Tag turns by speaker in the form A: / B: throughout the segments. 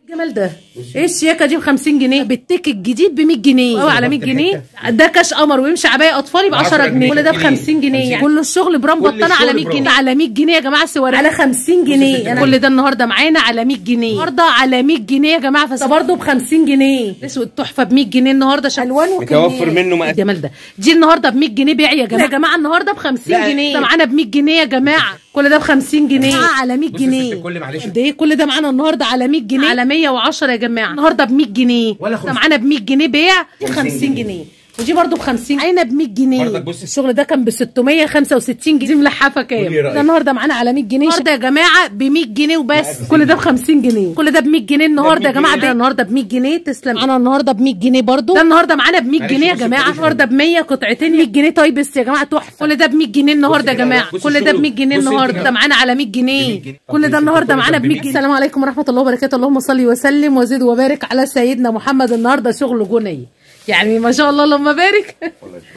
A: الجمال ده ايه الشياكه دي ب 50 جنيه بالتيك الجديد ب 100 جنيه قوي على 100 جنيه ده كاش قمر ويمشي عبايه اطفالي ب 10 جنيه كل ده ب 50 جنيه يعني كل الشغل برام
B: كل
A: بطانه على
B: الشغل
A: 100
B: برام.
A: جنيه على 100 جنيه يا جماعه سواري على 50 جنيه أنا كل ده النهارده معانا على 100 جنيه النهارده على 100 جنيه يا جماعه فده برضه ب 50 جنيه اسود تحفه ب 100 جنيه النهارده عشان الوان
B: متوفر منه مقاس.
A: الجمال ده دي النهارده ب 100 جنيه بيع يا جماعه يا جماعه النهارده ب 50
B: لا.
A: جنيه ده معانا ب 100 جنيه يا جماعه كل ده ب 50 جنيه على 100
B: بص يا ست
A: جنيه
B: الكل معلش.
A: قد ايه كل ده معانا النهارده على 100 جنيه على 110 يا جماعه النهارده ب 100 جنيه
B: ولا
A: ده
B: خمسين.
A: معانا ب 100 جنيه بيع دي ب
B: 50
A: 50 جنيه ودي برضه ب 50 عينه ب 100 جنيه
B: برضك بص.
A: الشغل ده كان ب 665 جنيه دي ملحفه كام
B: قولي رأيك.
A: ده النهارده معانا على 100 جنيه النهارده يا جماعه ب 100 جنيه وبس كل ده ب 50 جنيه كل ده ب 100 جنيه النهارده يا
B: 100
A: جماعه
B: جنيه.
A: ده النهارده ب 100 جنيه تسلم معانا النهارده ب 100 جنيه برضه ده النهارده معانا ب 100
B: معلش
A: جنيه يا
B: بص
A: جماعه
B: الكواليس.
A: النهارده ب 100 قطعتين 100 جنيه طيب بس يا جماعه تحفه كل ده ب 100 جنيه النهارده يا
B: كده،
A: جماعه
B: بص
A: كل ده ب
B: الشغل.
A: 100 جنيه
B: بص انت
A: النهارده
B: كده.
A: معانا على 100 جنيه
B: جنيه.
A: كل ده
B: طب
A: النهارده
B: كل
A: معانا
B: ده
A: ب
B: ب
A: 100 جنيه السلام عليكم ورحمه الله وبركاته اللهم صل وسلم وزد وبارك على سيدنا محمد النهارده شغل جنيه يعني ما شاء الله اللهم بارك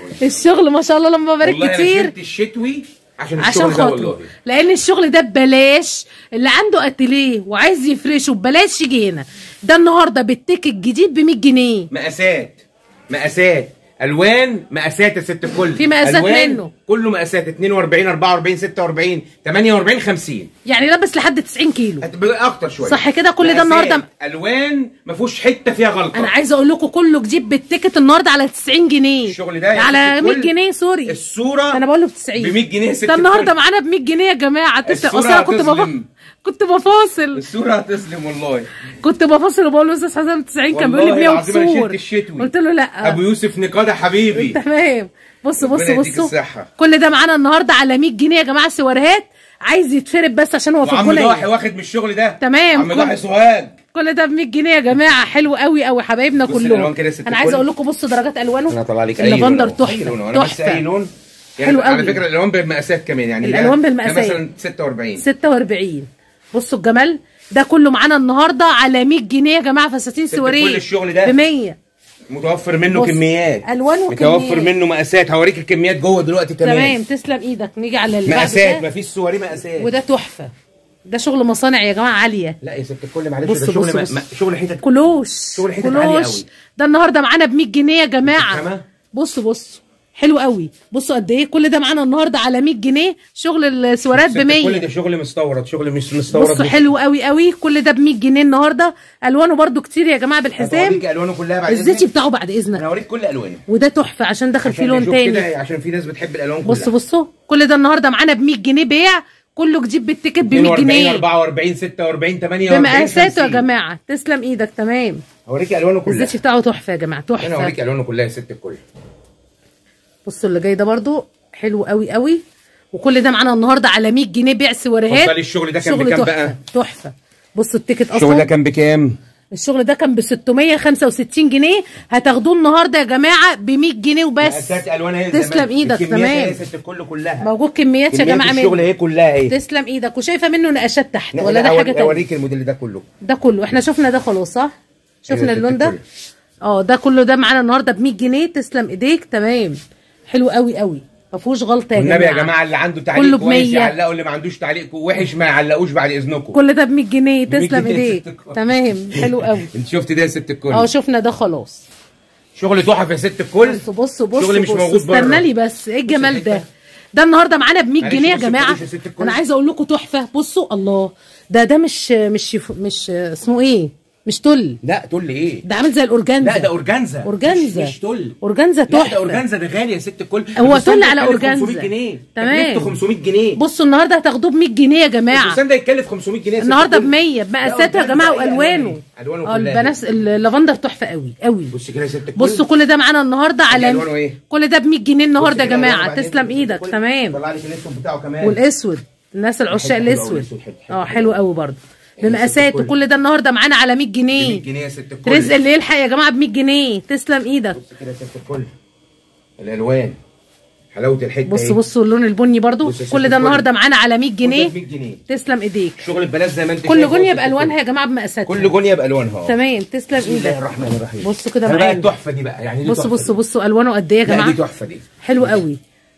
A: الشغل ما شاء الله اللهم بارك
B: والله انا
A: كتير
B: شلت الشتوي عشان
A: عشان
B: الشغل ده
A: خاطره
B: والله
A: لان الشغل ده ببلاش اللي عنده اتيليه وعايز يفرشه ببلاش يجي هنا ده النهارده بالتيك الجديد ب 100 جنيه
B: مقاسات مقاسات الوان مقاسات يا ست الكل
A: في مقاسات
B: ألوان
A: منه.
B: كله مقاسات 42 44 46 48 50
A: يعني لابس لحد 90 كيلو
B: هتبقى اكتر شويه
A: صح كده؟ كل ده
B: مقاسات،
A: النهاردة-
B: الوان ما فيهوش حته فيها غلطه
A: انا عايزه اقول لكم كله جديد بالتيكت النهارده على 90 جنيه
B: الشغل ده يا
A: على
B: ست
A: 100
B: الكل،
A: جنيه سوري
B: الصوره
A: انا بقول له ب 90
B: ب 100 جنيه يا ست
A: ده النهارده
B: الكل.
A: معانا ب 100 جنيه يا جماعه تسلم
B: الصورة
A: اصل انا كنت بف...
B: هتظلم.
A: كنت بفاصل
B: الصوره هتسلم والله
A: كنت بفاصل وبقول له استاذ حسن 90 كان بيقول لي ب
B: والله
A: 100
B: العظيم أنا
A: وكسور
B: شلت الشتوي.
A: قلت له لا
B: ابو يوسف نقاده حبيبي
A: تمام بص بص
B: ربنا يديك
A: بصوا
B: الصحة.
A: كل ده معانا النهارده على 100 جنيه يا جماعه سوارهات عايز يتفرد بس عشان هو في
B: وعم ضاحي
A: الجنيه
B: واخد من الشغل ده
A: تمام،
B: عم
A: كل-
B: ضاحي سوهاج
A: كل ده ب 100 جنيه يا جماعه حلو قوي قوي حبايبنا
B: بص
A: كلهم
B: الألوان كده يا ست
A: انا عايزه
B: الكل.
A: اقول لكم بصوا درجات الوانه
B: انا طالع لك اي لون
A: اللافندر
B: أهو. أي لون أهو. انا بس اي
A: تحفه
B: لون يعني
A: حلو
B: على
A: قوي.
B: فكره الالوان بالمقاسات كمان يعني ده-
A: الألوان
B: ده
A: بالمقاسات.
B: مثلا 46
A: 46 بصوا الجمال ده كله معانا النهارده على 100 جنيه يا جماعه فساتين
B: ست
A: سواريه
B: كل الشغل ده.
A: ب 100
B: متوفر منه
A: بص،
B: كميات
A: ألوان وكميات.
B: متوفر منه مقاسات هوريك الكميات جوه دلوقتي كمان
A: تمام تسلم ايدك نيجي على اللي بعد
B: مقاسات
A: ده.
B: مفيش سواري مقاسات
A: وده تحفه ده شغل مصانع يا جماعه عاليه
B: لا يا ست الكل معلش
A: بص
B: ده شغل
A: بص
B: ما-
A: بص.
B: ما- شغل حتت
A: كلوش
B: شغل حتت عالية
A: كلوش
B: قوي.
A: ده النهارده معانا ب 100 جنيه يا جماعه
B: تمام.
A: بص بص حلو قوي بصوا قد ايه كل ده معانا النهارده على 100 جنيه شغل السوارات
B: ست
A: ب
B: الكل
A: 100
B: ده شغل مستورد شغل مش مستورد
A: بصوا
B: مش-
A: حلو قوي قوي كل ده ب 100 جنيه النهارده الوانه برده كتير يا جماعه بالحزام
B: هوريك الوانه كلها بعد
A: الزيتي
B: إذنك.
A: بتاعه بعد
B: انا
A: اذنك
B: هوريك كل الوانه
A: وده تحفه عشان داخل فيه
B: عشان
A: لون
B: نشوف
A: تاني
B: كده عشان في ناس بتحب الالوان كلها
A: بصوا بصوا كل ده النهارده معانا ب 100 جنيه بيع كله جديد بالتيكت ب 100
B: 42
A: جنيه
B: 44 46 48
A: بمقاساته يا
B: 50.
A: جماعه تسلم ايدك تمام
B: هوريك الوانه كلها
A: الزيتي بتاعه تحفه يا جماعه
B: انا
A: تحفه
B: هوريك الوانه كلها يا ست الكل
A: بصوا اللي جاي ده برضو حلو قوي قوي وكل ده معانا النهارده على 100 جنيه بيع سواريهات
B: اتفضلي الشغل ده كان
A: شغل
B: بكام
A: تحفة،
B: بقى؟
A: تحفه بصوا التيكت
B: الشغل ده
A: اصلا
B: كان بكام؟
A: الشغل ده كان ب 665 جنيه هتاخدوه النهارده يا جماعه ب 100 جنيه وبس
B: مقاسات الوان اهي
A: تسلم ايدك
B: الكميات اهي
A: تمام
B: يا ست الكل كلها
A: موجود كميات يا
B: كميات
A: جماعه
B: الشغل
A: منه
B: اهي كلها اهي
A: تسلم ايدك وشايفه منه نقاشات تحت
B: لا،
A: ولا
B: لا،
A: ده
B: أوري-
A: حاجه تانية
B: اوريك الموديل ده كله
A: ده كله احنا شفنا ده خلاص صح شفنا
B: أيوة،
A: اللون ده
B: الكل.
A: اه ده كله ده معانا النهارده ب 100 جنيه تسلم ايديك تمام حلو قوي قوي ما فيهوش غلطه يا
B: والنبي
A: جماعه
B: يا جماعه اللي عنده
A: كله
B: تعليق
A: ب
B: كويس
A: 100.
B: يعلقوا اللي ما عندوش تعليق وحش ما يعلقوش بعد اذنكم
A: كل ده ب 100 جنيه تسلم
B: جنيه
A: ايديك
B: ست الكل.
A: تمام حلو قوي
B: انت شفت ده يا ست الكل
A: اه شفنا ده خلاص
B: شغل تحف يا ست الكل
A: بصوا بصوا بصوا
B: شغل مش
A: بصوا.
B: موجود بره.
A: استنى لي بس ايه الجمال
B: الحتة.
A: ده ده النهارده معانا ب 100
B: معلش
A: جنيه يا
B: بص
A: جماعه
B: الكل يا ست الكل.
A: انا عايزه اقول لكم تحفه بصوا الله ده ده مش مش يف- مش اسمه ايه مش تل
B: لا تقول لي ايه
A: ده عامل زي الاورجانزا
B: لا ده اورجانزا
A: اورجانزا
B: مش, مش تل
A: اورجانزا
B: لا ده
A: تحفه
B: اورجانزا ده غالي يا ست الكل
A: هو
B: الفستان
A: تل
B: ده
A: على
B: يتكلف
A: أورجانزا.
B: 500 جنيه
A: تمام.
B: تكلفته 500 جنيه
A: بصوا النهارده هتاخدوه ب 100 جنيه يا جماعه
B: الفستان ده يتكلف 500 جنيه يا ست
A: النهارده ب
B: الكل.
A: 100 بمقاساته يا
B: لا،
A: جماعه
B: أورجانزا
A: والوانه
B: إيه؟ ألوانه
A: اه
B: كلها.
A: البنفس اللافندر تحفه قوي قوي
B: بص كده يا ست الكل
A: بصوا كل ده معانا النهارده على
B: ألوانه إيه؟
A: كل ده ب 100 جنيه النهارده يا
B: بص كده
A: جماعه
B: ألوانه بعدين
A: تسلم
B: يا ست
A: ايدك
B: الكل.
A: تمام
B: طلع لك الاسود بتاعه كمان
A: والاسود الناس العشاق
B: حلو أوي
A: الاسود
B: الأسود، حلو، حلو.
A: اه حلو قوي برضه بمقاسات
B: الكل.
A: وكل ده النهارده معانا على 100
B: 100
A: جنيه
B: جنيه يا ست الكل
A: رزق اللي يلحق يا جماعه ب 100 جنيه تسلم ايدك
B: بص كده يا ست الكل الالوان حلاوه الحته
A: بصوا
B: إيه؟
A: بصوا اللون البني برضو
B: بص يا ست
A: كل ده
B: الكل.
A: النهارده معانا على 100
B: كل
A: جنيه
B: ده ب 100 جنيه
A: تسلم ايديك
B: شغل ببلاش زي ما انت
A: كل
B: شايفة
A: جنيه
B: يا ست
A: بالوانها
B: الكل.
A: يا جماعه بمقاساتها
B: كل جنيه بالوانها اه
A: تمام تسلم
B: بسم الله
A: ايدك
B: الرحمن الرحيم
A: بصوا كده
B: ده بقى
A: معانا
B: التحفه دي بقى يعني دي
A: بصوا
B: تحفة
A: بصوا
B: دي.
A: بصوا الوانه قد ايه يا
B: لا
A: جماعه
B: دي تحفه دي
A: حلو قوي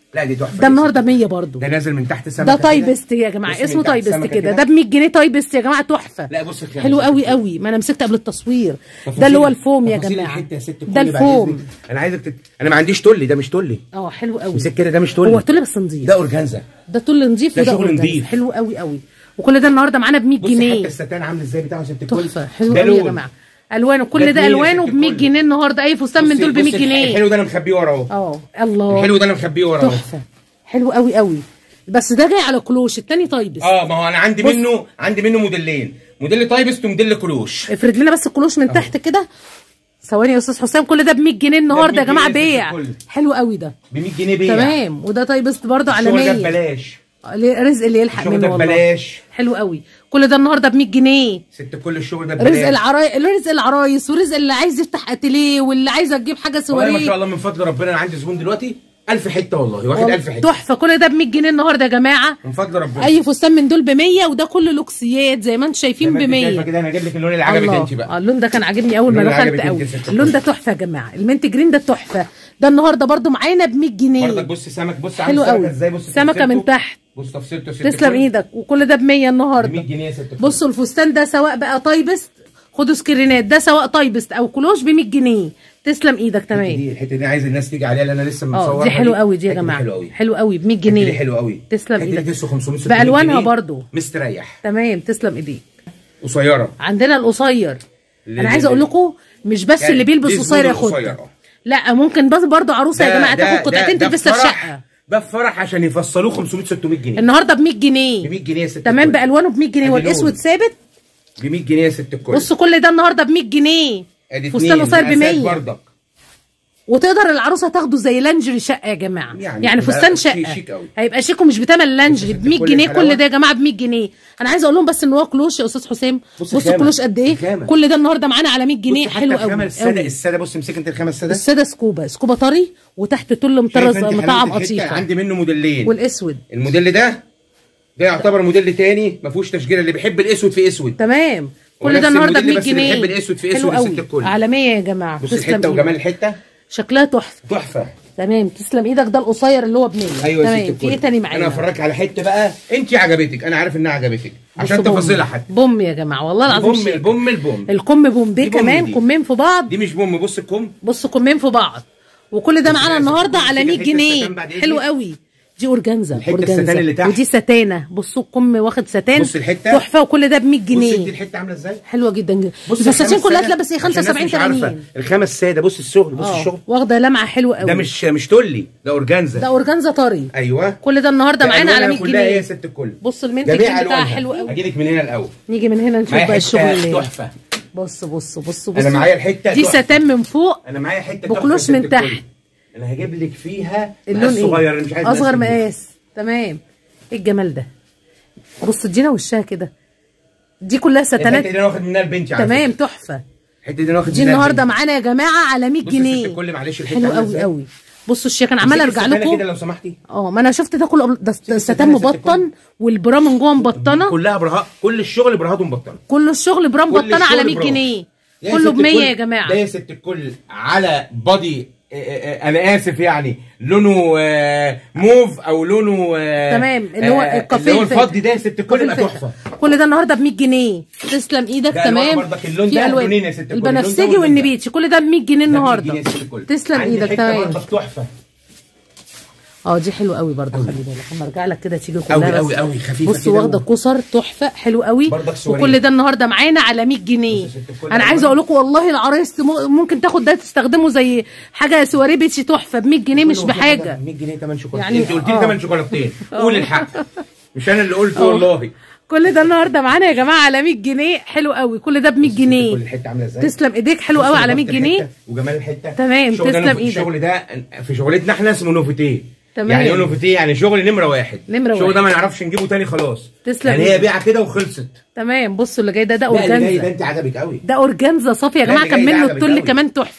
B: لا دي تحفه
A: ده النهارده 100 برضو
B: ده نازل من تحت سمكه
A: ده
B: كده.
A: تايبست يا جماعه
B: بص
A: اسمه
B: من تحت
A: تايبست
B: سمكة
A: كده ده ب 100 جنيه تايبست يا جماعه تحفه
B: لا بص الخامة
A: حلو
B: ست
A: قوي
B: كيلو.
A: قوي ما انا مسكت قبل التصوير
B: تفاصيل-
A: ده اللي هو الفوم يا
B: تفاصيل
A: جماعه
B: الحتة يا ست
A: ده
B: الكل بعد
A: الفوم
B: إذنك. انا عايزك تت... انا ما عنديش تولي ده مش تولي
A: اه حلو قوي
B: امسك كده ده مش تولي
A: هو تقول بس نضيف
B: ده اورجانزا
A: ده طول نضيف
B: ده
A: وده
B: شغل
A: أورجانزا.
B: نضيف.
A: حلو قوي قوي وكل ده النهارده معانا ب 100
B: بص حتى
A: جنيه
B: الستان عامل ازاي بتاعه ست الكل
A: تحفه حلو
B: ده
A: قوي يا
B: لون.
A: جماعه الوانه
B: ده
A: كل ده
B: اتنين يا
A: الوانه
B: ست
A: ب 100
B: الكل.
A: جنيه النهارده اي فستان من
B: بصي-
A: دول ب
B: بصي
A: 100 جنيه
B: الحلو ده انا مخبيه ورا اهو
A: اه الله
B: الحلو ده انا مخبيه ورا اهو
A: تحفه حلو قوي قوي بس ده جاي على كلوش التاني تايبس
B: اه ما هو انا عندي
A: بص.
B: منه عندي منه موديلين موديل تايبست وموديل كلوش
A: افرد لنا بس الكلوش من تحت كده ثواني يا استاذ حسام كل ده ب 100 جنيه النهارده يا
B: 100
A: جماعه
B: جنيه ست
A: بيع
B: الكل.
A: حلو قوي ده
B: ب 100 جنيه بيع
A: تمام وده تايبست برضه على
B: الشغل ده
A: 100
B: ببلاش
A: رزق اللي يلحق
B: الشغل
A: منه
B: ده
A: والله
B: ببلاش
A: حلو قوي كل ده النهارده ب 100 جنيه
B: ست كل الشغل ده
A: رزق
B: ببلاش
A: العرايس رزق العرايس ورزق اللي عايز يفتح اتيليه واللي عايزه تجيب حاجه
B: والله ما شاء
A: سواريه
B: الله من فضل ربنا انا عندي زبون دلوقتي 1000 حته والله واخد 1000 حته
A: تحفه كل ده ب 100 جنيه النهارده يا جماعه
B: من فضل ربنا
A: اي فستان من دول ب 100 وده كله لوكسيات زي ما انتم شايفين ب 100
B: كده انا هجيب لك اللون اللي عجبك انت
A: آه،
B: بقى
A: اللون ده كان عاجبني اول ما
B: اللون اللي
A: دخلت
B: عجبك
A: قوي
B: انت يا ست
A: اللون ده تحفه يا جماعه المنت جرين ده تحفه ده النهارده برضو معانا ب 100 جنيه
B: برضك بص سمك بص
A: حلو
B: عامل
A: قوي.
B: سمكه ازاي بص
A: سمكة
B: تفصيلته.
A: من تحت.
B: بص تفصيلته ست
A: تسلم
B: الكل.
A: ايدك وكل ده ب 100
B: ب 100
A: النهارده
B: جنيه يا ست الكل.
A: بصوا الفستان ده سواء بقى تايبست خدوا سكرينات ده سواء تايبست او كلوش ب 100 جنيه تسلم ايدك
B: الحته
A: تمام
B: دي الحته دي عايز الناس تيجي عليها لان انا لسه مصورها
A: اه دي حلوه قوي دي يا
B: الحتة
A: جماعه
B: حلوه قوي
A: حلو قوي ب 100
B: الحتة دي
A: جنيه
B: حلوه قوي
A: تسلم
B: الحتة دي
A: ايدك
B: تسوى 500 600
A: بألوانها
B: جنيه.
A: برضو.
B: مستريح
A: تمام تسلم ايديك
B: قصيره
A: عندنا القصير
B: اللي-
A: انا عايزه اقول لكم مش بس
B: يعني
A: اللي بيلبس
B: دي
A: قصير
B: زبون
A: ياخدها
B: القصير، اه.
A: لا ممكن بس برضه عروسه يا
B: ده-
A: جماعه
B: ده-
A: تاخد
B: ده-
A: قطعتين
B: ده
A: تلبسها في
B: فرح-
A: الشقه
B: ده في فرح عشان يفصلوه 500 600 جنيه
A: النهارده ب 100 جنيه
B: ب 100 جنيه يا ست
A: تمام
B: الكل.
A: بالوانه ب 100 جنيه
B: أدي
A: والاسود
B: لون.
A: ثابت
B: ب 100 جنيه يا ست الكل
A: بصوا كل ده النهارده ب 100 جنيه
B: ادي
A: فستان
B: اتنين
A: قصير ب
B: مقاسات
A: 100
B: برضك
A: وتقدر العروسه تاخده زي لانجري شقه يا جماعه يعني,
B: يعني
A: يعني
B: يبقى
A: فستان
B: شيك-
A: شقه
B: شيك أوي.
A: هيبقى شيك ومش بتمن لانجري
B: بص
A: ب 100
B: كل
A: جنيه
B: الحلاوة.
A: كل ده يا جماعه ب 100 جنيه انا عايزه اقول لهم بس ان هو كلوش يا استاذ حسام
B: بص
A: بصوا
B: الخامة.
A: كلوش قد ايه
B: الخامة.
A: كل ده النهارده معانا على 100 جنيه
B: بص حتى
A: حلو
B: الخامة
A: قوي
B: الساده
A: قوي
B: الساده بص امسك انت الخامه الساده
A: الساده سكوبا سكوبا طري وتحت تل مطرز
B: شايفة انت
A: مطعم
B: حلاوة الحتة؟
A: قطيفه
B: عندي منه موديلين
A: والاسود
B: الموديل ده ده يعتبر موديل تاني ما فيهوش تشجيره اللي بيحب الاسود في اسود
A: تمام كل
B: ونفس
A: ده النهارده ب
B: الموديل
A: 100
B: بس اللي
A: جنيه
B: بيحب الأسود في
A: حلو
B: أسود يا ست
A: قوي
B: الكل.
A: عالميه يا جماعه
B: بص
A: تسلم
B: الحته
A: إيدك.
B: وجمال الحته
A: شكلها تحفه
B: تحفه
A: تمام تسلم ايدك ده القصير اللي هو ب 100
B: ايوه يا ست
A: تمام
B: الكل.
A: في ايه تاني
B: انا
A: معانا
B: هفرجك على حته بقى انت عجبتك انا عارف انها عجبتك عشان
A: بصوا بوم.
B: تفاصيلها حتى
A: بوم يا جماعه والله العظيم
B: البوم
A: شيك.
B: البوم البوم
A: الكم بوم دي
B: دي بوم
A: كمان
B: دي.
A: كمين في بعض
B: دي مش بوم بص الكم
A: بصوا كمين في بعض وكل ده معانا
B: بص
A: النهارده
B: بص
A: على
B: كده
A: 100
B: حتة
A: جنيه
B: ستان بعد إذنك.
A: حلو قوي دي اورجانزا
B: الحتة
A: اورجانزا
B: الستان اللي تحت.
A: ودي ستانه بصوا الكم واخد ستان
B: بص الحتة.
A: تحفه وكل ده ب 100
B: بص دي
A: جنيه
B: الحته عامله ازاي
A: حلوه جدا جدا
B: بص
A: الفساتين
B: الخامة
A: كلها
B: السادة.
A: تلبس ايه
B: عشان الناس
A: 75
B: مش عارفة.
A: 80
B: الخامه الساده بص الشغل بص
A: اه
B: الشغل
A: واخده لمعه حلوه قوي
B: ده مش مش تولي ده اورجانزا
A: ده اورجانزا طري
B: ايوه
A: كل ده النهارده معانا على 100
B: كلها ايه يا
A: جنيه
B: ست الكل
A: بص المنتج
B: جميع
A: بتاعها
B: الوانها
A: حلو قوي
B: هجيلك من هنا الاول
A: نيجي من هنا نشوف
B: معايا
A: بقى الشغل
B: حته
A: اللي
B: تحفه
A: بص بص بص بص
B: أنا معايا الحتة
A: دي
B: تحفة.
A: ستان من فوق
B: انا معايا حته
A: بكلوش
B: تحفة يا
A: من
B: ست الكل.
A: تحت.
B: انا هجيب لك فيها
A: اللون
B: مقاس
A: ايه
B: صغير انا مش عايز
A: اصغر
B: كبير.
A: مقاس تمام ايه الجمال ده بص ادينا وشها كده دي كلها
B: الحته
A: ستانات
B: دي انا واخد منها البنت على
A: تمام
B: فكرة.
A: تحفه
B: الحته دي انا واخد
A: دي
B: منها
A: النهارده
B: البنت.
A: معانا يا جماعه على 100
B: بص يا ست
A: جنيه
B: الكل معلش الحته
A: حلو
B: عاملة
A: قوي
B: إزاي؟
A: قوي بصوا الشيك انا عماله
B: امسكي
A: ارجع
B: الستانة كده
A: لكم
B: لو سمحتي
A: اه ما انا شفت ده كله ده ستان
B: الستانة يا ست
A: مبطن
B: الكل.
A: والبرا من جوه مبطنه
B: كلها برهات كل الشغل برهات مبطنه
A: كل الشغل برا
B: كل
A: مبطنه على
B: الشغل
A: 100
B: برا.
A: جنيه
B: يا
A: كله
B: ست
A: ب 100
B: الكل-
A: يا جماعه
B: ده يا ست الكل على بادي آه، آه، انا اسف يعني لونه آه، موف او لونه آه،
A: تمام اللي هو
B: آه،
A: الكافيه
B: اللي هو
A: الفاتح.
B: الفضي ده يا ست الكل يبقى
A: الفاتح.
B: تحفه
A: كل ده النهارده ب 100 جنيه تسلم ايدك
B: ده ألوان
A: تمام
B: برضك اللون
A: في
B: ده
A: ألوان.
B: لونين يا ست الكل، اللون ده
A: البنفسجي
B: واللون ده.
A: والنبيتي كل ده ب 100 جنيه
B: ده 100
A: النهارده
B: جنيه يا ست الكل.
A: تسلم
B: عندي
A: ايدك
B: حتة
A: تمام
B: برضك تحفه
A: اه دي حلوه قوي برضه خلي بالك اما ارجع لك كده تيجي كلها
B: أوي
A: بس.
B: أوي أوي، خفيفة
A: بص
B: كده
A: واخده
B: و-
A: كسر تحفه حلو قوي
B: برضك سواريه.
A: وكل ده النهارده معانا على 100 جنيه
B: بص يا ست الكل
A: انا عايزه
B: ألوان.
A: اقول لكم والله العرايس م- ممكن تاخد ده تستخدمه زي حاجه سواريه بيتي تحفه ب 100 جنيه مش بحاجه
B: 100 جنيه ثمن شوكولاتتين
A: يعني
B: انت قلت لي
A: آه.
B: ثمن شوكولاتتين قول الحق مش انا اللي قلت
A: آه.
B: والله
A: كل ده النهارده معانا يا جماعه على 100 جنيه حلو قوي كل ده ب 100
B: كل
A: جنيه
B: الحته عامله ازاي
A: تسلم ايديك حلو قوي
B: بص
A: على 100
B: ضغط
A: جنيه
B: الحتة وجمال الحته
A: تمام،
B: الشغل ده
A: تسلم
B: نوف-
A: إيدك.
B: الشغل ده في شغلتنا احنا اسمه نوفيتيه
A: تمام.
B: يعني ايه نوفيتيه يعني شغل نمره واحد
A: نمرة
B: الشغل ده
A: واحد.
B: ما نعرفش نجيبه تاني خلاص
A: تسلم
B: يعني هي
A: إيدك.
B: بيعه كده وخلصت
A: تمام بصوا اللي جاي ده ده
B: لا اللي جاي ده
A: اورجانزا
B: انت عجبك قوي
A: ده اورجانزا صافي يا
B: لا،
A: جماعه
B: اللي
A: كان
B: جاي ده
A: منه
B: عجبك
A: التل
B: أوي.
A: كمان تحفه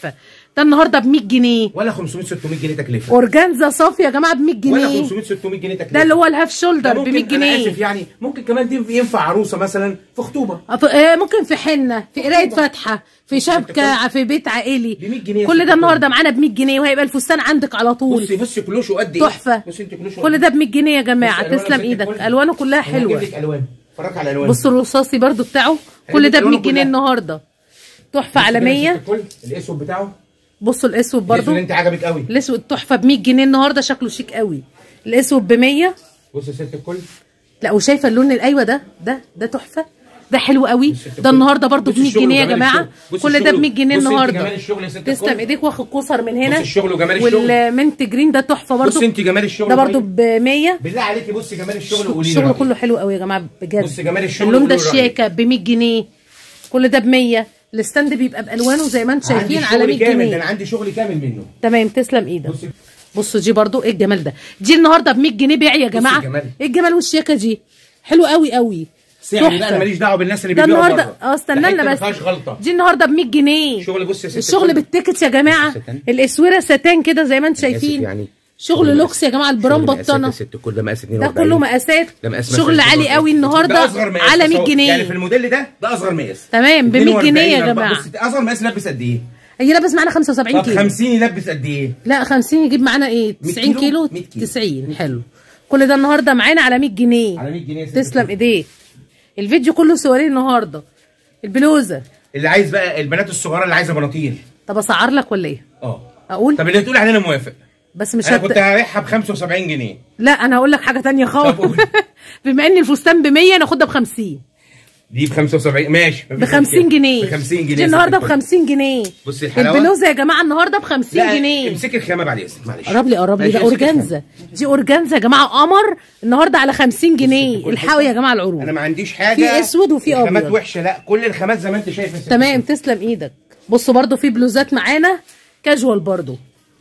A: ده النهارده ب 100 جنيه
B: ولا 500 600 جنيه تكلفه
A: اورجانزا صافي يا جماعه ب 100
B: ولا
A: جنيه
B: 500 600 جنيه تكلفه
A: ده اللي هو الهاف
B: ده
A: شولدر ب
B: ممكن
A: 100
B: انا
A: جنيه
B: اسف يعني ممكن كمان دي ينفع عروسه مثلا في خطوبه
A: أف- آه، ممكن في حنه في قرايه فاتحه في شبكه في بيت عائلي
B: ب 100 جنيه
A: كل ده
B: ست
A: النهارده معانا ب 100 جنيه وهيبقى الفستان عندك على طول
B: بصي بصي كلوشه قد ايه
A: تحفه
B: بصي انت كلوشه
A: كل ده ب 100 جنيه يا
B: بصي
A: جماعه
B: ألوانه
A: تسلم
B: ست
A: ايدك
B: كل.
A: الوانه كلها
B: أنا هجيب
A: حلوه
B: لك الوان اتفرج على الالوان
A: بص الرصاصي برضو بتاعه كل ده ب 100 جنيه النهارده تحفه عالميه
B: الكل الاسود بتاعه
A: بصوا الاسود برضو
B: الاسود انت عجبك قوي
A: الاسود تحفه ب 100 جنيه النهارده شكله شيك قوي الاسود ب 100
B: بص يا ست الكل
A: لا وشايفه اللون الايوه ده ده ده تحفه ده حلو قوي ده النهارده برضو ب
B: بصي
A: 100
B: الشغل
A: جنيه يا
B: وجمال
A: جماعه
B: الشغل. بصي
A: كل ده ب
B: الشغل.
A: 100 جنيه
B: بصي انت
A: النهارده
B: جمال الشغل يا ست
A: تسلم
B: الكل.
A: ايديك واخد كوسر من هنا
B: بصي الشغل وجمال الشغل.
A: والمنت جرين ده تحفه برضو
B: بصي انت جمال الشغل
A: ده برضو
B: طيب.
A: ب 100
B: بالله عليكي بصي جمال الشغل وقولي لي
A: الشغل
B: رأيك.
A: كله حلو قوي يا جماعه بجد
B: بصي جمال الشغل
A: اللون ده
B: وقولي رأيك.
A: الشياكه ب 100 جنيه كل ده ب 100 الستاند بيبقى بالوانه زي ما انتم
B: عندي
A: شايفين على
B: شغل
A: 100
B: كامل ده
A: جنيه
B: انا عندي شغل كامل منه
A: تمام تسلم ايدك
B: بصي
A: بصوا دي برضو ايه الجمال ده دي النهارده ب 100 جنيه بيع يا جماعه
B: الجمال.
A: ايه الجمال والشياكه دي حلو قوي قوي
B: سعري بقى
A: تحفة.
B: انا ماليش دعوه بالناس اللي
A: ده
B: بيبيعوا
A: النهارده
B: بره.
A: اه استنى
B: ده
A: لنا
B: حتة
A: بس
B: ما فيهاش غلطه
A: دي النهارده ب 100 جنيه
B: شغل بص يا ست
A: الشغل
B: الكل.
A: بالتيكتس يا جماعه
B: ستان.
A: الاسوره ستان كده زي ما انتم
B: أنا آسف
A: شايفين
B: يعني.
A: شغل
B: شغل
A: لوكس يا جماعه البرام
B: شغل مقاسات
A: بطانه
B: يا ست الكل ده مقاس
A: ده
B: 42
A: كله مقاسات
B: ده مقاس
A: شغل
B: مثلا
A: عالي
B: 42.
A: قوي
B: ده
A: النهارده
B: اصغر مقاس
A: على 100
B: تصور.
A: جنيه
B: يعني في الموديل ده ده اصغر مقاس
A: تمام، ب 100 جنيه يا
B: 42
A: جماعة.
B: بص اصغر مقاس يلبس قد ايه؟
A: هي لابس معانا 75
B: طب
A: كيلو
B: 50 يلبس قد ايه؟
A: لا 50 يجيب معانا ايه
B: 100
A: 90
B: كيلو؟
A: كيلو
B: 100 كيلو.
A: 90 حلو كل ده النهارده معانا على 100 جنيه
B: على 100 جنيه يا ست
A: تسلم
B: الكل.
A: ايديك الفيديو كله صورين النهارده البلوزه
B: اللي عايز بقى البنات الصغيره اللي عايزه بناطيل
A: طب اسعر لك ولا ايه
B: اه
A: اقول
B: طب اللي تقول علينا موافق
A: بس مش
B: انا
A: هت...
B: كنت هبيعها ب 75 جنيه
A: لا انا هقول لك حاجه تانية
B: طب
A: خالص
B: قول.
A: بما ان الفستان ب 100 ناخدها ب 50
B: دي ب 75 ماشي
A: ب 50 جنيه
B: ب 50 جنيه
A: دي
B: يا
A: النهارده ب
B: ست الكل.
A: 50 جنيه
B: بصي الحلاوة.
A: البلوزه يا جماعه النهارده ب 50
B: لا
A: جنيه
B: امسكي الخامه بعد اذنك معلش
A: قرب لي قرب لي
B: ماشي،
A: ده
B: امسكي
A: اورجانزا دي اورجانزا يا جماعه قمر النهارده على 50 جنيه
B: كل
A: الحقوا يا جماعه العروض
B: انا ما عنديش حاجه
A: في أسود وفي
B: الخامات
A: أبيض.
B: وحشه لا كل الخامات زي ما انت شايف يا ست
A: تمام تسلم ايدك بصوا برضو في بلوزات معانا كاجوال برضو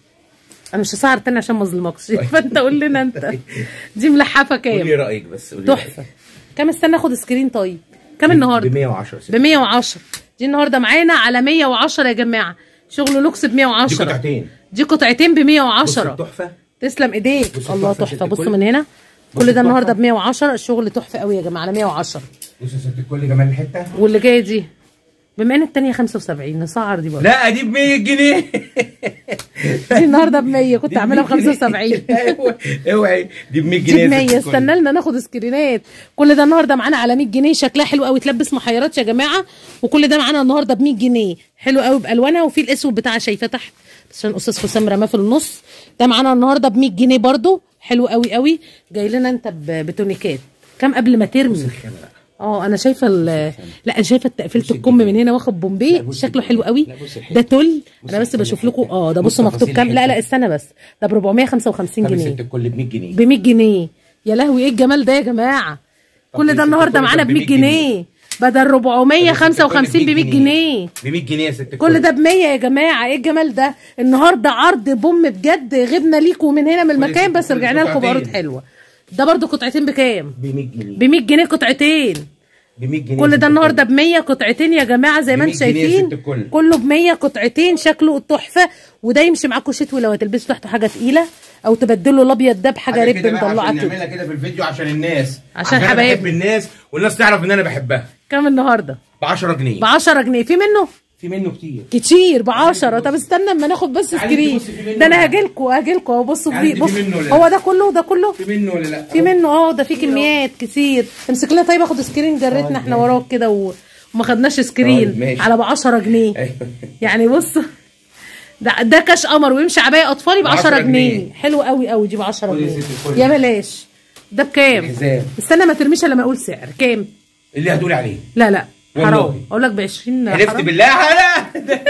A: انا مش هسعر تاني عشان ما اظلمكش فانت قول لنا انت دي ملحفه
B: قولي
A: كام
B: رايك بس قولي رأيك.
A: تحفه كام استنى اخد سكرين طيب كام النهارده
B: ب 110 ست.
A: ب 110 دي النهارده معانا على 110 يا جماعه شغل لوكس ب 110
B: دي قطعتين.
A: دي قطعتين ب
B: بص
A: 110
B: التحفه
A: تسلم ايديك
B: بص
A: الله
B: التحفة يا
A: تحفه
B: ست
A: بصوا
B: الكل.
A: من هنا
B: بص
A: كل ده النهارده
B: التحفة.
A: ب 110 الشغل تحفه قوي يا جماعه على 110
B: بص يا ست الكل جمال الحته
A: واللي جايه دي بما ان التانية 75 نسعر دي برضه
B: لا دي ب 100 جنيه
A: دي النهارده ب 100 كنت
B: دي
A: عاملها ب
B: 100 جنيه.
A: 75
B: أيوة، اوعي دي ب 100
A: دي
B: جنيه
A: ب
B: يا ست
A: 100
B: الكل.
A: استنى لنا ناخد سكرينات كل ده النهارده معانا على 100 جنيه شكلها حلو قوي تلبس محيرات يا جماعه وكل ده معانا النهارده ب 100 جنيه حلو قوي بالوانها وفي الاسود بتاعها شايفاه تحت بس عشان استاذ حسام رماه في النص ده معانا النهارده ب 100 جنيه برضو حلو قوي قوي جاي لنا انت ب- بتونيكات كام قبل ما ترمي
B: الخامة بقى.
A: اه انا شايفه ال- لا انا شايفه تقفيله الكم من هنا واخد بومبي
B: بصي
A: شكله حلو قوي
B: لا بصي الحتة.
A: ده تل
B: بصي
A: انا بس
B: الحتة.
A: بشوف لكم اه ده
B: بص
A: بصوا مكتوب
B: تفاصيل
A: كام لا
B: الحتة.
A: لا استنى بس ده ب 455
B: طب يا
A: جنيه
B: ست الكل ب 100 جنيه
A: ب 100 جنيه يا لهوي ايه الجمال ده يا جماعه
B: طب
A: كل
B: يا
A: ده
B: ست
A: النهارده
B: الكل
A: معانا
B: طب
A: ب 100 جنيه بدل 455 ب 100 جنيه
B: ب 100 جنيه يا ست الكل
A: كل ده ب 100 يا جماعه ايه الجمال ده النهارده عرض بوم بجد غبنا ليكم من هنا من المكان بس
B: كل
A: رجعنا لكم بعروض
B: قطعتين.
A: حلوه ده برضو قطعتين بكام
B: ب 100 جنيه
A: ب 100 جنيه قطعتين
B: ب 100 جنيه يا
A: كل
B: ست
A: ده
B: الكل.
A: النهارده ب 100 قطعتين يا جماعه زي ما
B: ب
A: انتم
B: 100 جنيه يا
A: شايفين
B: ست الكل.
A: كله ب 100 قطعتين شكله تحفه وده يمشي معاكم شتوي لو هتلبسوا تحته حاجه تقيله او تبدلوا الابيض ده بحاجه
B: حاجة
A: ريب
B: كده بقى
A: مطلعه
B: عشان
A: كده
B: نعملها كده في الفيديو عشان الناس
A: عشان
B: أنا
A: حبايبنا.
B: بحب الناس والناس تعرف ان انا بحبها
A: كام النهارده
B: ب 10 جنيه
A: ب 10 جنيه في منه
B: في منه كتير
A: كتير ب 10 طب استنى اما ناخد بس
B: تعالي
A: سكرين
B: بصي في منه
A: ده انا
B: ولا لا؟
A: هاجيلكم هاجيلكم اهو بصوا
B: تعالي
A: في
B: دي
A: بص
B: في منه ولا لا؟
A: هو ده كله ده كله
B: في منه ولا لا
A: في منه اه ده في كميات كتير امسك لنا طيب اخد سكرين جريتنا احنا
B: ماشي.
A: وراك كده و- وما خدناش سكرين
B: طيب، ماشي.
A: على ب 10 جنيه
B: ايوه
A: يعني بص ده ده كاش قمر ويمشي عبايه اطفالي ب 10
B: 10
A: جنيه
B: جنيه.
A: حلو قوي قوي دي ب 10
B: خد يا
A: جنيه
B: ستي الكل.
A: يا بلاش ده بكام
B: الحزام.
A: استنى ما ترميش الا ما اقول سعر كام
B: اللي هتقولي عليه
A: لا لا
B: والله.
A: حرام اقول لك ب 20
B: عرفت
A: حرام.
B: بالله لا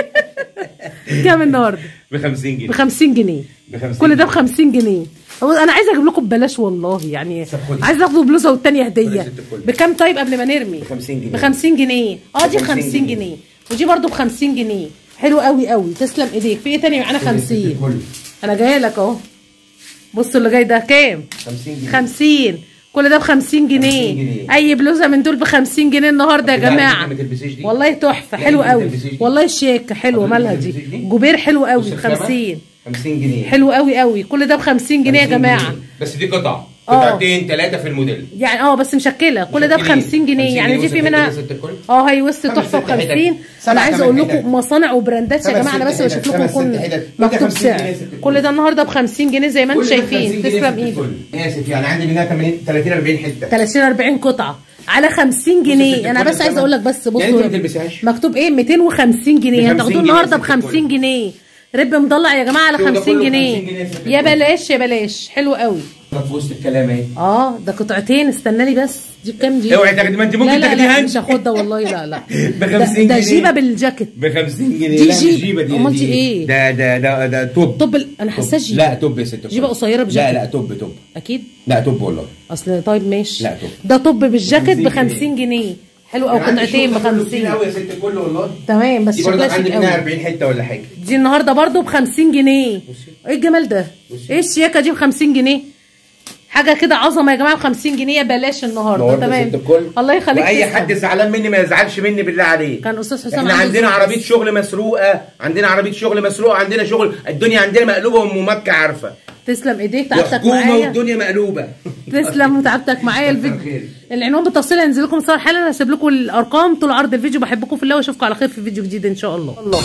A: كام النهارده
B: ب 50
A: ب
B: جنيه
A: 50 جنيه
B: ب 50
A: كل ده ب 50 جنيه هو انا عايزه اجيب لكم ببلاش والله يعني
B: طب خدي.
A: عايزه اخد بلوزه والتانيه
B: خدي يا
A: هديه
B: ست الكل.
A: بكام طيب قبل ما نرمي
B: ب 50 جنيه.
A: ب 50 جنيه اه دي ب
B: 50
A: 50
B: جنيه.
A: جنيه ودي برضو ب 50 جنيه حلو قوي قوي تسلم ايديك في ايه تاني معانا
B: خدي يا ست
A: 50
B: الكل.
A: انا جايه لك اهو بص اللي جاي ده كام
B: 50 جنيه
A: 50 كل ده ب 50 جنيه
B: جنيه.
A: اي بلوزه من دول ب 50 جنيه النهارده يا
B: طب بالله
A: جماعه
B: عليك ما تلبسيش دي؟
A: والله تحفه
B: لا،
A: حلو
B: انت ما
A: قوي
B: تلبسيش دي.
A: والله شيك حلوه
B: طب
A: مالها
B: انت
A: دي
B: ما تلبسيش دي؟
A: جوبير حلو قوي
B: بص
A: ب
B: الخامة.
A: 50
B: 50 جنيه
A: حلو قوي قوي كل ده ب 50 جنيه يا
B: 50
A: جماعه
B: جنيه. بس دي قطع
A: اه.
B: قطعتين ثلاثه في الموديل
A: يعني اه بس مشكله كل ده ب
B: مشكلين.
A: 50 جنيه
B: 50
A: يعني
B: جنيه
A: دي في
B: وست
A: منها
B: حتت ست الكل.
A: اه هي وسط
B: خمس
A: تحفه ب
B: ست حتت.
A: 50 انا
B: سبع
A: عايزه
B: تمن
A: اقول
B: حتت.
A: لكم مصانع وبراندات يا
B: خمس
A: جماعه انا
B: ست
A: بس
B: حتت.
A: بشوف لكم
B: خمس ست
A: يكون
B: حتت.
A: مكتوب
B: 50
A: سعر
B: جنيه ست الكل.
A: كل ده النهارده ب 50 جنيه زي ما انتم
B: كل ده
A: شايفين
B: 50 جنيه
A: تسلم
B: ست
A: ايدك
B: الكل. اسف يعني عندي منها 80 30 40 حته
A: 30 40 قطعه على 50 جنيه انا
B: كل
A: بس عايزه
B: الثمن.
A: اقول لك بس
B: يعني انت ما
A: بصوا
B: تلبسيهاش
A: مكتوب ايه 250 جنيه
B: ب 50
A: هتاخدوه
B: جنيه
A: النهارده ب
B: ست
A: 50
B: الكل.
A: جنيه رب مضلع يا جماعه على
B: شو ده
A: 50
B: كله
A: جنيه
B: 50 جنيه ست
A: يا
B: الكل.
A: بلاش يا بلاش حلو قوي
B: طب في وسط الكلام اهي
A: اه ده قطعتين استنى لي بس دي بكام دي
B: اوعي تاخدي- ما انت ممكن
A: لا لا
B: تاخديها
A: لا
B: انت.
A: مش هاخدها والله لا لا
B: ب
A: ده-
B: 50
A: ده
B: جنيه.
A: جيبه بالجاكيت
B: ب 50 جنيه
A: دي
B: لا مش
A: جيب.
B: جيبه دي
A: أمال
B: دي
A: دي ايه؟
B: ده ده ده ده توب
A: طب ال- انا حاساه
B: توب.
A: جيبه
B: لا توب يا ست الكل.
A: جيبه قصيرة
B: لا
A: بجاكيت.
B: لا توب توب
A: اكيد
B: لا توب والله
A: اصل طيب ماشي
B: لا، طب.
A: ده طب بالجاكيت ب
B: 50
A: 50 جنيه حلو او
B: أنا عندي
A: قطعتين ب
B: شغل كله كتير
A: 50
B: قوي يا ست الكل والله
A: تمام بس
B: دي برضه
A: شكلها
B: عندي
A: شيك
B: منها
A: قوي
B: 40 حته ولا حاجه
A: دي النهارده برضو ب 50 جنيه
B: بصي.
A: ايه الجمال ده
B: بصي.
A: ايه الشياكه دي ب 50 جنيه حاجه كده عظمه يا جماعه ب 50 جنيه بلاش النهارده
B: النهارده
A: تمام
B: ست الكل
A: الله يخليك
B: واي
A: تسلم.
B: حد زعلان مني ما يزعلش مني بالله عليه
A: كان استاذ حسام
B: احنا
A: عنده
B: عندنا
A: ظروف
B: عربيه
A: بس.
B: شغل مسروقه عندنا عربيه شغل مسروقه عندنا شغل الدنيا عندنا مقلوبه وام مكه عارفه
A: تسلم ايديك تعبتك
B: وحكومه
A: معايا
B: والدنيا مقلوبه
A: تسلم وتعبتك معايا
B: كتر
A: الفيديو
B: خير.
A: العنوان بالتفصيل هينزل لكم صور حالا هسيب لكم الارقام طول عرض الفيديو بحبكم في الله واشوفكم على خير في فيديو جديد ان شاء الله الله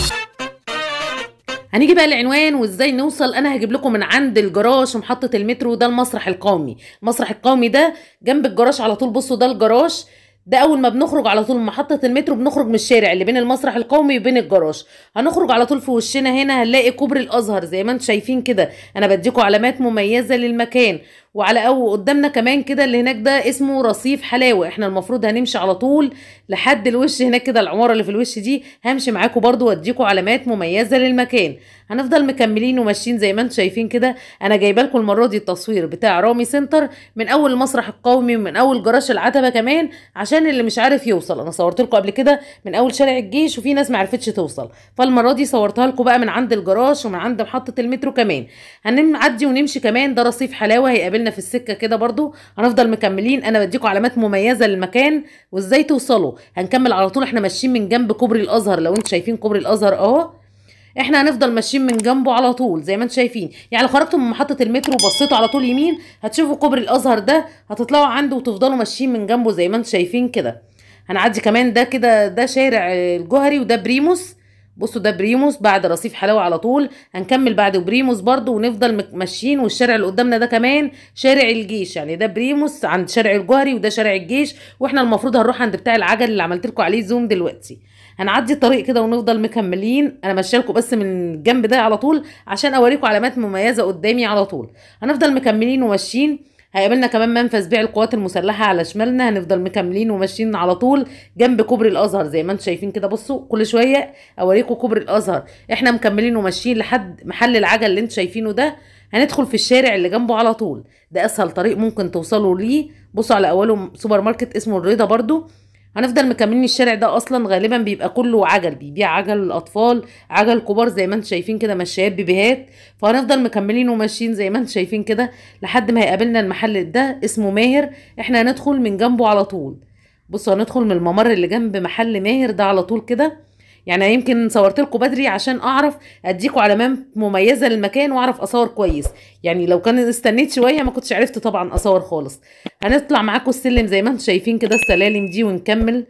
A: هنيجي بقى العنوان وازاي نوصل انا هجيب لكم من عند الجراج ومحطه المترو ده المسرح القومي المسرح القومي ده جنب الجراج على طول بصوا ده الجراج ده اول ما بنخرج على طول من محطه المترو بنخرج من الشارع اللي بين المسرح القومي وبين الجراج هنخرج على طول في وشنا هنا هنلاقي كوبري الازهر زي ما انتم شايفين كده انا بديكم علامات مميزه للمكان وعلى او قدامنا كمان كده اللي هناك ده اسمه رصيف حلاوه احنا المفروض هنمشي على طول لحد الوش هناك كده العماره اللي في الوش دي همشي معاكم برضو واديكم علامات مميزه للمكان هنفضل مكملين وماشيين زي ما انتم شايفين كده انا جايبه لكم المره دي التصوير بتاع رامي سنتر من اول المسرح القومي ومن اول جراج العتبه كمان عشان اللي مش عارف يوصل انا صورت لكم قبل كده من اول شارع الجيش وفي ناس ما عرفتش توصل فالمره دي صورتها لكم بقى من عند الجراج ومن عند محطه المترو كمان هنعدي ونمشي كمان ده رصيف حلاوه هيقابلنا في السكه كده برضو هنفضل مكملين انا بديكم علامات مميزه للمكان وازاي توصلوا هنكمل على طول احنا ماشيين من جنب كوبري الازهر لو انتم شايفين كوبري الازهر اهو احنا هنفضل ماشيين من جنبه على طول زي ما انتم شايفين يعني لو خرجتوا من محطه المترو وبصيتوا على طول يمين هتشوفوا كوبري الازهر ده هتطلعوا عنده وتفضلوا ماشيين من جنبه زي ما انتم شايفين كده هنعدي كمان ده كده ده شارع الجوهري وده بريموس بصوا ده بريموس بعد رصيف حلاوه على طول هنكمل بعد بريموس برضو ونفضل مك- ماشيين والشارع اللي قدامنا ده كمان شارع الجيش يعني ده بريموس عند شارع الجوهري وده شارع الجيش واحنا المفروض هنروح عند بتاع العجل اللي عملت لكم عليه زوم دلوقتي هنعدي الطريق كده ونفضل مكملين انا ماشيه لكم بس من الجنب ده على طول عشان اوريكم علامات مميزه قدامي على طول هنفضل مكملين وماشيين هيقابلنا كمان منفذ بيع القوات المسلحه على شمالنا هنفضل مكملين وماشيين على طول جنب كوبري الازهر زي ما انتم شايفين كده بصوا كل شويه اوريكم كوبري الازهر احنا مكملين وماشيين لحد محل العجل اللي انتم شايفينه ده هندخل في الشارع اللي جنبه على طول ده اسهل طريق ممكن توصلوا ليه بصوا على اوله سوبر ماركت اسمه الرضا برضو هنفضل مكملين الشارع ده اصلا غالبا بيبقى كله عجل بيبيع عجل الاطفال عجل كبار زي ما انتم شايفين كده مشايات بيبيهات فهنفضل مكملين وماشيين زي ما انتم شايفين كده لحد ما هيقابلنا المحل ده اسمه ماهر احنا هندخل من جنبه على طول بصوا هندخل من الممر اللي جنب محل ماهر ده على طول كده يعني يمكن صورت لكم بدري عشان اعرف اديكم علامات مميزه للمكان واعرف اصور كويس يعني لو كان استنيت شويه ما كنتش عرفت طبعا اصور خالص هنطلع معاكم السلم زي ما انتم شايفين كده السلالم دي ونكمل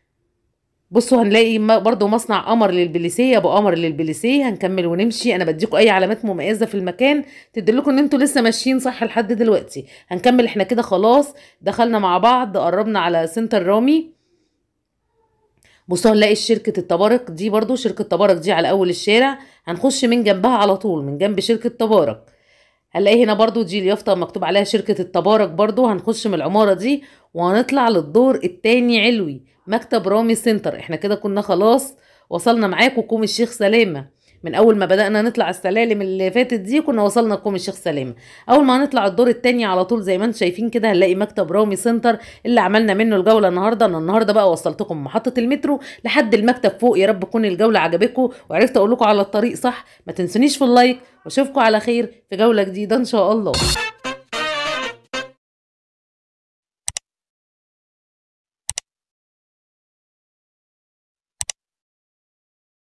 A: بصوا هنلاقي م- برضو مصنع قمر للبليسيه ابو قمر للبليسيه هنكمل ونمشي انا بديكم اي علامات مميزه في المكان تدلكم ان انتوا لسه ماشيين صح لحد دلوقتي هنكمل احنا كده خلاص دخلنا مع بعض قربنا على سنتر رامي بصوا هنلاقي شركة التبارك دي برضو شركة تبارك دي على أول الشارع هنخش من جنبها على طول من جنب شركة تبارك هنلاقي هنا برضو دي اليافطة مكتوب عليها شركة التبارك برضو هنخش من العمارة دي وهنطلع للدور التاني علوي مكتب رامي سنتر احنا كده كنا خلاص وصلنا معاكم كوم الشيخ سلامة من اول ما بدأنا نطلع السلالم اللي فاتت دي كنا وصلنا كوم الشيخ سلامة اول ما هنطلع الدور التاني على طول زي ما انتم شايفين كده هنلاقي مكتب رامي سنتر اللي عملنا منه الجولة النهاردة انا النهاردة بقى وصلتكم محطة المترو لحد المكتب فوق يا رب تكون الجولة عجبتكم وعرفت اقول لكم على الطريق صح ما تنسونيش في اللايك واشوفكم على خير في جولة جديدة ان شاء الله